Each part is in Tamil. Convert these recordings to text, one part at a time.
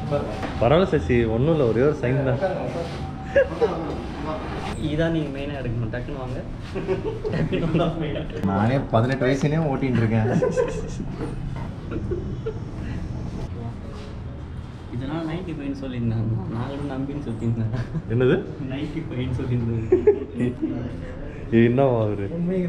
பரவாயில்ல சசி ஒன்றும் இல்லை ஒரே ஒரு சைன் தான் இதான் நீங்கள் மெயினாக எடுக்கணும் டக்குன்னு வாங்க டக்குன்னு வாங்க. நானே பதினெட்டு வயசுலேயே ஓட்டின்னு இருக்கேன் இதனால் நைன்டி ஃபைவ்னு சொல்லியிருந்தாங்க நான் கூட நம்பின்னு சொல்லியிருந்தேன் என்னது நைன்டி ஃபைவ்னு சொல்லியிருந்தேன் என்ன அவரு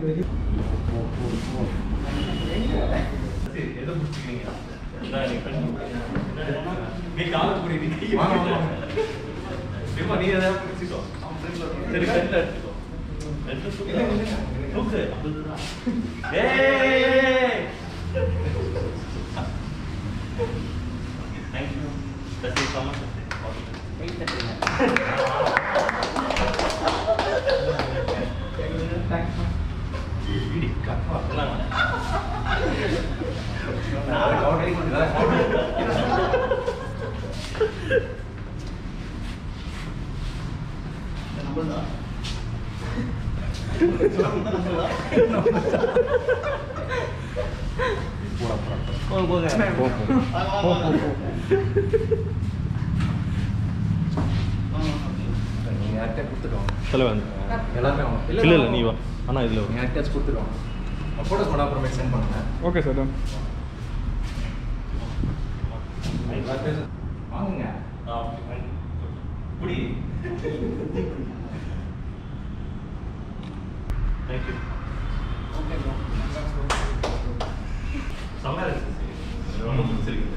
நீங்கள் யார்கிட்ட கொடுத்துருவோம் தலைவன் எல்லாருமே இல்லை இல்லை நீ வா அண்ணா இதில் நீங்கள் யார்கிட்ட கொடுத்துருவோம் ஃபோட்டோஸ் பண்ண அப்புறமே சென்ட் பண்ணுங்க ஓகே சார் டன் வாங்குங்க குடி தேங்க்யூ செம்மையா இருக்கு சிசி. ரொம்ப பிடிச்சிருக்கு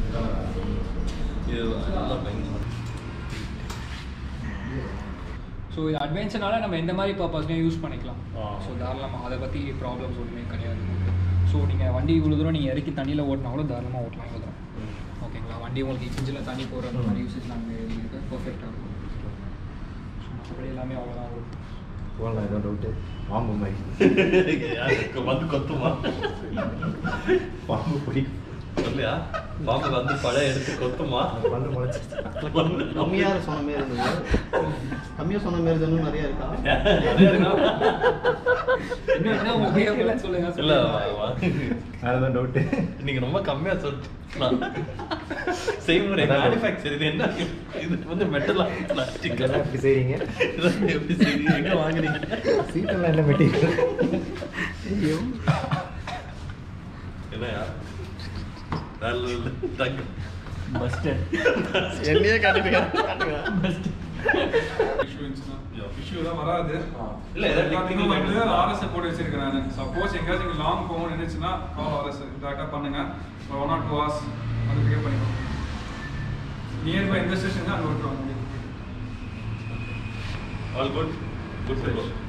இது நல்லா பயங்கரமா ஸோ இது அட்வென்ச்சர்னால நம்ம எந்த மாதிரி பர்பஸ்லையும் யூஸ் பண்ணிக்கலாம் ஆ. ஸோ தாராளமாக அதை பற்றி ப்ராப்ளம்ஸ் ஒன்றுமே கிடையாது ஸோ நீங்கள் வண்டி இவ்வளோ தூரம் நீங்கள் இறக்கி தண்ணியில் ஓட்டினாலும் தாராளமாக ஓட்டலாம் இவ்வளோ தூரம் ஓகேங்களா வண்டி உங்களுக்கு கிஞ்சில் தண்ணி போகிற அந்த மாதிரி யூசேஜ் நாங்கள் எழுதியிருக்கேன் பர்ஃபெக்டாக இருக்கும் ஸோ மற்றபடி எல்லாமே அவ்வளோதான் வரும் போகலாம் ஏதோ டவுட்டு பாம்பு மாதிரி யாருக்கு வந்து கொத்துமா பாம்பு பிடிக்கும் இல்லையா பாம்பு வந்து பழைய எடுத்து கொத்துமா வந்து முளைச்சி கம்மியாக சொன்ன மாதிரி இருந்தது கம்மியாக சொன்ன மாதிரி இன்னும் நிறைய இருக்கா நிறைய இருக்கா? இன்னும் என்ன உங்களுக்கு சொல்லுங்க இல்ல சொல்லுங்க. அதுதான் டவுட்டு நீங்க ரொம்ப கம்மியா சொல்லிட்டு செய்முறை அதான். மேனுஃபேக்சர் இது என்ன இது வந்து மெட்டலா பிளாஸ்டிக் இதெல்லாம் எப்படி செய்றீங்க எப்படி செய்றீங்க எங்க வாங்குறீங்க சீட்டெல்லாம் என்ன மெட்டீரியல் ஐயோ என்னையா நல்ல தங்க பஸ்டர் என்னையே காட்டுங்க இஷ்யூ இருந்துச்சுன்னா இஷ்யூ தான் வராது இல்ல, ஏதாவது எல்லாத்துக்கும் technical வந்து guidance ஆர்எஸ் போட்டு வச்சிருக்கேன் நான் சப்போஸ் எங்கேயாச்சும் இங்கே லாங் போகணும்னு நினைச்சுன்னா கால் ஆர்எஸ் டேரக்டாக பண்ணுங்க ஒரு ஒன் ஆர் டூ ஹவர்ஸ் வந்து பிக்கப் பண்ணிக்கோங்க நியர்பை எந்த ஸ்டேஷன் அங்கே விட்டுருவாங்க ஆல் குட் குட்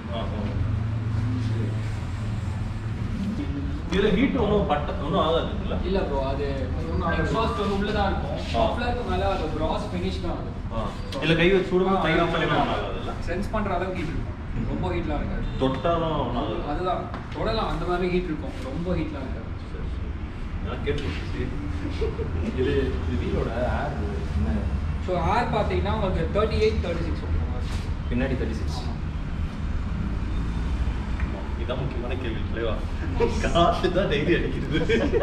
இதுல ஹீட் ஒன்றும் பட்ட ஒன்றும் ஆகாது இல்ல இல்ல ப்ரோ அது எக்ஸாஸ்ட் வந்து உள்ள தான் இருக்கும் சாஃப்ட்வேருக்கு மேல அது கிராஸ் ஃபினிஷ் தான் அது இல்ல கை வச்சு சுடும்போது கை வச்சு ஆகாதுல்ல சென்ஸ் பண்ற அளவுக்கு ஹீட் இருக்கும் ரொம்ப ஹீட்லாம் இருக்காது தொட்டாலும் ஒன்றும் ஆகாது அதுதான் தொடலாம் அந்த மாதிரி ஹீட் இருக்கும் ரொம்ப ஹீட்லாம் இருக்காது நான் கேட்டு இது இது வீலோட ஏர் என்ன ஸோ ஆர் பார்த்தீங்கன்னா உங்களுக்கு தேர்ட்டி எயிட் தேர்ட்டி சிக்ஸ் பின்னாடி தேர்ட்டி சிக்ஸ் இதான் முக்கியமான கேள்வி இல்லையா காத்து தான் டெய்லி அடிக்கிறது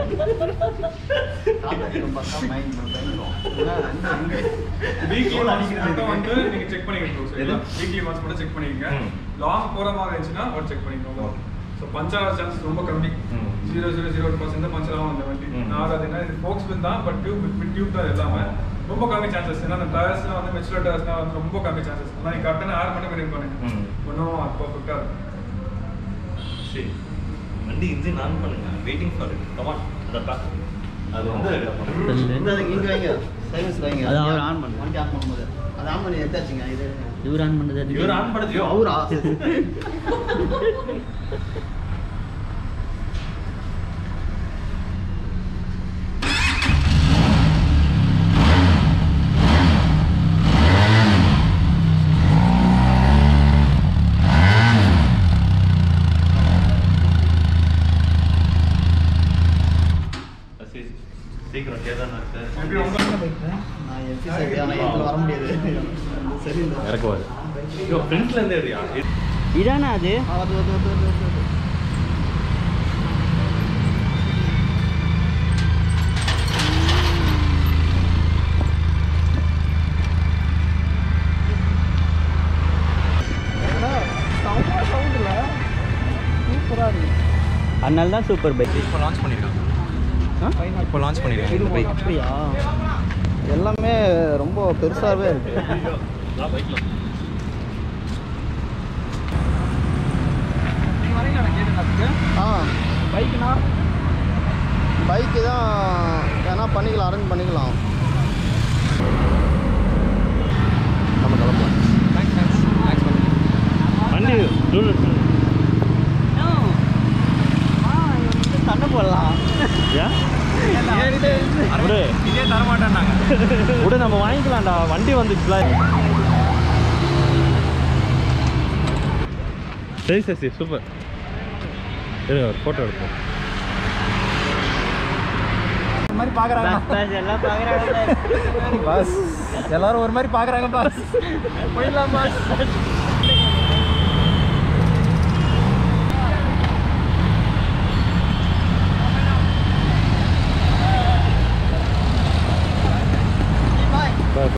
வீக்லி மட்டும் வந்து நீங்க செக் பண்ணிக்கணும் எது? வீக்லி ஒன்ஸ் மட்டும் செக் பண்ணிக்கங்க ம். லாங் போற மாதிரி இருந்துச்சுன்னா ஒரு செக் பண்ணிக்கோங்க ஸோ பஞ்சர் ஆகிற சான்ஸ் ரொம்ப கம்மி ம். ஜீரோ ஜீரோ ஜீரோ பர்சன்ட் தான் பஞ்சர் ஆகும் அந்த வண்டி ம். நான் அதுனா இது ஃபோக்ஸ் பின் தான் பட் டியூப் வித் டியூப் தான் எல்லாமே ரொம்ப கம்மி சான்சஸ் ஏன்னா அந்த டயர்ஸ்லாம் வந்து மெச்சுலர் டயர்ஸ்லாம் வந்து ரொம்ப கம்மி சான்சஸ் ஆனால் நீங்கள் கரெக்டான ஏர் மட்டும் பண்ணி பண்ணுங்க ம். ஒன்றும் அது பர்ஃபெக்டாக இருக்கும் சரி வண்டி இன்ஜின் ஆன் பண்ணுங்க வெயிட்டிங் ஃபார் இட் கமான் அதப்பா அது வந்து இந்த இங்க வைங்க சைலன்ஸ் வைங்க அது அவர் ஆன் பண்ணு வண்டி ஆன் பண்ணும்போது அது ஆன் பண்ணி எடுத்தாச்சுங்க இது இவர் ஆன் பண்ணது இவர் ஆன் பண்ணது அவரா சரி, சீக்கிரம் கேதார்நாத் எப்படி உங்க நான் எம்பி சைடு ஆனால் இதில் வர முடியாது சரி இல்லை இறக்குவாரு ஐயோ ஃப்ரண்ட்ல இருந்து எடுயா இதானே அது அது அது அது அது அது அதனால தான் சூப்பர் பைக் இப்போ லான்ச் பண்ணியிருக்காங்க இப்போ லான்ச் பண்ணியிருக்காங்க இந்த பைக் அப்படியா எல்லாமே ரொம்ப பெருசாகவே இருக்கு பைக்கில் நீ வரீங்களா நான் கேட்டேன் ஆ பைக்குனா பைக்கு தான் வேணா பண்ணிக்கலாம் அரேஞ்ச் பண்ணிக்கலாம் நம்ம கிளம்பலாம் தேங்க்ஸ் தேங்க்ஸ் தேங்க்ஸ் பண்ணுங்க வண்டி டூலர் சண்டை போடலாம் ஏன் விடு இதே தர மாட்டேன்னாங்க விடு நம்ம வாங்கிக்கலாம்டா வண்டி வந்துச்சுல சரி சரி சூப்பர் இருங்க ஒரு ஃபோட்டோ எடுப்போம் இந்த மாதிரி பார்க்குறாங்க எல்லாம் பார்க்குறாங்க பாஸ் எல்லாரும் ஒரு மாதிரி பார்க்குறாங்க பாஸ் போயிடலாம் பாஸ்